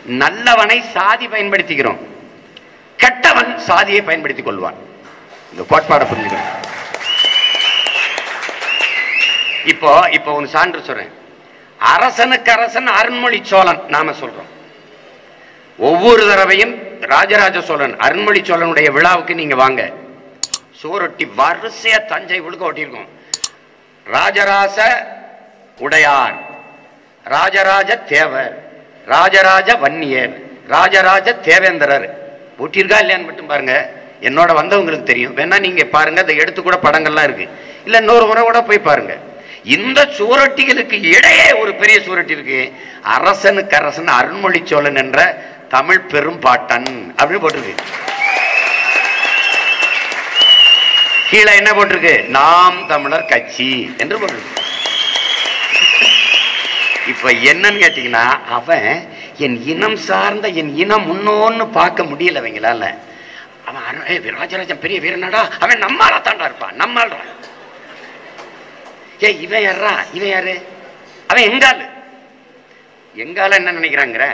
நல்லவனை சாதி பயன்படுத்திக்கிறோம் கெட்டவன் சாதியை பயன்படுத்திக் கொள்வான் இந்த கோட்பாடை புரிஞ்சுக்கணும் இப்போ இப்போ ஒரு சான்று சொல்றேன் அரசனுக்கு அரசன் அருண்மொழி சோழன் நாம சொல்றோம் ஒவ்வொரு தடவையும் ராஜராஜ சோழன் அருண்மொழி சோழனுடைய விழாவுக்கு நீங்க வாங்க சோரொட்டி வரிசையா தஞ்சை உழுக்க ஒட்டியிருக்கோம் ராஜராஜ உடையார் ராஜராஜ தேவர் ராஜராஜ வன்னியர் ராஜராஜ தேவேந்திரர் ஒட்டியிருக்கா இல்லையான்னு மட்டும் பாருங்க என்னோட வந்தவங்களுக்கு தெரியும் வேணா நீங்க பாருங்க அதை எடுத்து கூட படங்கள்லாம் இருக்கு இல்ல இன்னொரு முறை கூட போய் பாருங்க இந்த சுவரொட்டிகளுக்கு இடையே ஒரு பெரிய சுவரொட்டி இருக்கு அரசனுக்கு அரசன் அருண்மொழி சோழன் என்ற தமிழ் பெரும் பாட்டன் அப்படின்னு போட்டிருக்கு கீழே என்ன போட்டிருக்கு நாம் தமிழர் கட்சி என்று போட்டிருக்கு இப்ப என்னன்னு கேட்டீங்கன்னா அவன் என் இனம் சார்ந்த என் இனம் முன்னோன்னு பார்க்க முடியல அவங்களால அவன் அரு- ஏய், ராஜராஜன் பெரிய வீரனடா அவன் நம்மால தாண்டா இருப்பான் நம்மால் ஏ இவன் யாரா இவன் யாரு அவன் எங்காலு எங்கால என்ன நினைக்கிறாங்கிற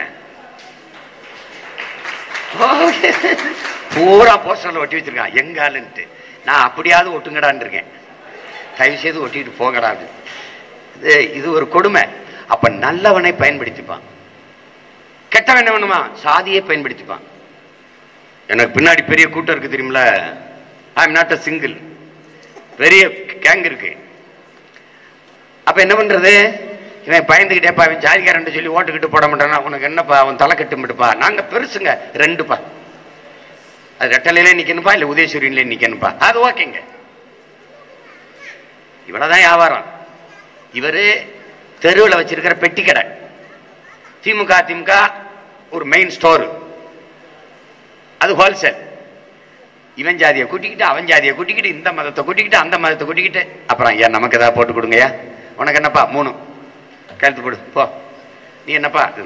ஓ, பூரா போஸ்டர்ல ஒட்டி வச்சிருக்கான் எங்காலுன்ட்டு நான் அப்படியாவது ஒட்டுங்கடான்னு இருக்கேன் தயவு செய்து ஒட்டிட்டு போகடாது இது இது ஒரு கொடுமை அப்ப நல்லவனை பயன்படுத்திப்பான் கெட்டவன் என்ன பண்ணுமா சாதியை பயன்படுத்திப்பான் எனக்கு பின்னாடி பெரிய கூட்டம் இருக்கு தெரியுமில I am not a single பெரிய கேங் இருக்கு அப்ப என்ன பண்றது இவன் பயந்துகிட்டேப்பா அவன் ஜாதிக்காரன் சொல்லி ஓட்டுக்கிட்டு போட மாட்டானா உனக்கு என்னப்பா அவன் தலை கட்டுமிட்டுப்பா நாங்க பெருசுங்க ரெண்டுப்பா அது ரெட்டலையிலே நிக்கணுப்பா இல்ல உதயசூரியன்ல நிக்கணுப்பா அது ஓகேங்க இவ்வளவுதான் வியாபாரம் இவரு தெருவில் வச்சிருக்கிற பெட்டி கடை திமுக திமுக ஒரு மெயின் ஸ்டோர் அது ஹோல்சேல் இவன் ஜாதியை கூட்டிக்கிட்டு அவன் ஜாதியை கூட்டிக்கிட்டு இந்த மதத்தை கூட்டிக்கிட்டு அந்த மதத்தை கூட்டிக்கிட்டு அப்புறம் ஏன் நமக்கு ஏதாவது போட்டு கொடுங்கய்யா உனக்கு என்னப்பா மூணு கழுத்து போடு போ நீ என்னப்பா இது.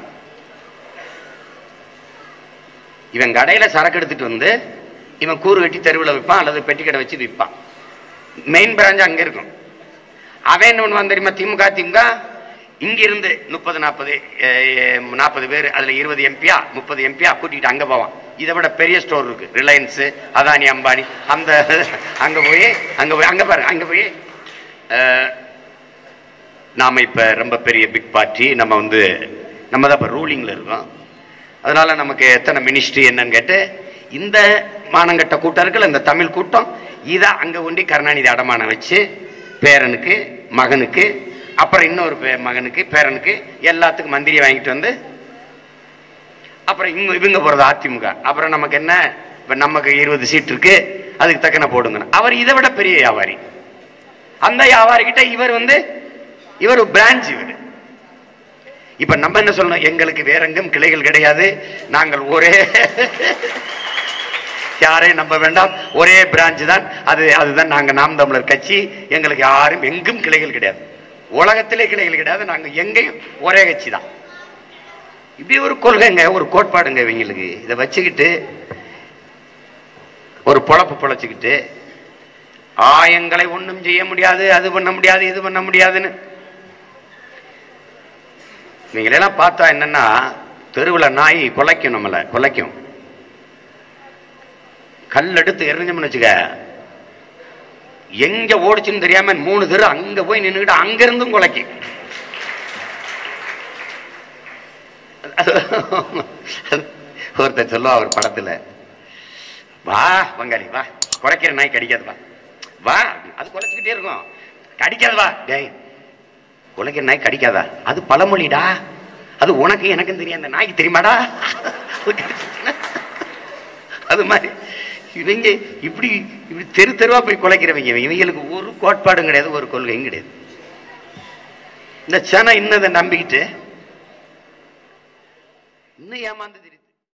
இவன் கடையில சரக்கு எடுத்துட்டு வந்து இவன் கூறு கட்டி தெருவில் விற்பான் அல்லது பெட்டி கடை வச்சு விற்பான் மெயின் பிரான்ச் அங்க இருக்கும் அவன் என்ன பண்ணுவான் தெரியுமா திமுக திமுக இங்கிருந்து முப்பது நாற்பது நாற்பது பேர் அதுல இருபது எம்பியா முப்பது எம்பியா கூட்டிட்டு அங்க போவான் இதை விட பெரிய ஸ்டோர் இருக்கு ரிலையன்ஸ் அதானி அம்பானி அந்த அங்க போய் அங்க போய் அங்க பாருங்க அங்க போய் அஹ், நாம இப்ப ரொம்ப பெரிய பிக் பார்ட்டி நம்ம வந்து நம்ம தான் இப்ப ரூலிங்ல இருக்கோம் அதனால நமக்கு எத்தனை மினிஸ்ட்ரி என்னன்னு கேட்டு இந்த மானங்கட்ட கூட்டம் இருக்குல்ல இந்த தமிழ் கூட்டம் இதை அங்க ஒண்டி கருணாநிதி அடமானம் வச்சு பேரனுக்கு மகனுக்கு அப்புறம் இன்னொரு பே- மகனுக்கு பேரனுக்கு எல்லாத்துக்கும் மந்திரியை வாங்கிட்டு வந்து அப்புறம் இவங்க இவங்க போறது அதிமுக அப்புறம் நமக்கு என்ன இப்ப நமக்கு இருபது சீட் இருக்கு அதுக்கு தக்கன போடுங்க அவர் இதை விட பெரிய வியாபாரி அந்த வியாபாரி கிட்ட இவர் வந்து இவர் பிரான்ச் இவர் இப்ப நம்ம என்ன சொல்லணும் எங்களுக்கு வேற எங்கும் கிளைகள் கிடையாது நாங்கள் ஒரே யாரையும் நம்ப வேண்டாம் ஒரே பிரான்ச் தான் அது அதுதான் நாங்க நாம் தமிழர் கட்சி எங்களுக்கு யாரும் எங்கும் கிளைகள் கிடையாது உலகத்திலே கிளைகள் கிடையாது நாங்க எங்கேயும் ஒரே கட்சி தான் இப்படி ஒரு கொள்கைங்க ஒரு கோட்பாடுங்க இவங்களுக்கு இதை வச்சுக்கிட்டு ஒரு பொழப்பு பொழைச்சுக்கிட்டு ஆயங்களை ஒண்ணும் செய்ய முடியாது அது பண்ண முடியாது இது பண்ண முடியாதுன்னு நீங்களெல்லாம் பார்த்தா என்னன்னா தெருவில் நாய் குலைக்கும் நம்மளை குலைக்கும் கல் எடுத்து எரிஞ்சோம்னு வச்சுக்க எங்க ஓடிச்சுன்னு தெரியாம மூணு தெரு அங்க போய் நின்னுக்கிட்டு அங்க இருந்தும் குலைக்கும் ஒருத்தர் சொல்லுவா அவர் படத்துல வா பங்காளி வா குறைக்கிற நாய் கடிக்காது வா வா அது குலைச்சிக்கிட்டே இருக்கும் கடிக்காது வா டேய் குலைக்கிற நாய் கடிக்காதா அது பழமொழிடா அது உனக்கு எனக்கும் தெரியும் அந்த நாய்க்கு தெரியுமாடா அது மாதிரி இவங்க இப்படி இப்படி தெரு தெருவா போய் குலைக்கிறவங்க இவங்களுக்கு ஒரு கோட்பாடும் கிடையாது ஒரு கொள்கையும் கிடையாது இந்த சனம் இன்னதை நம்பிக்கிட்டு இன்னும் ஏமாந்து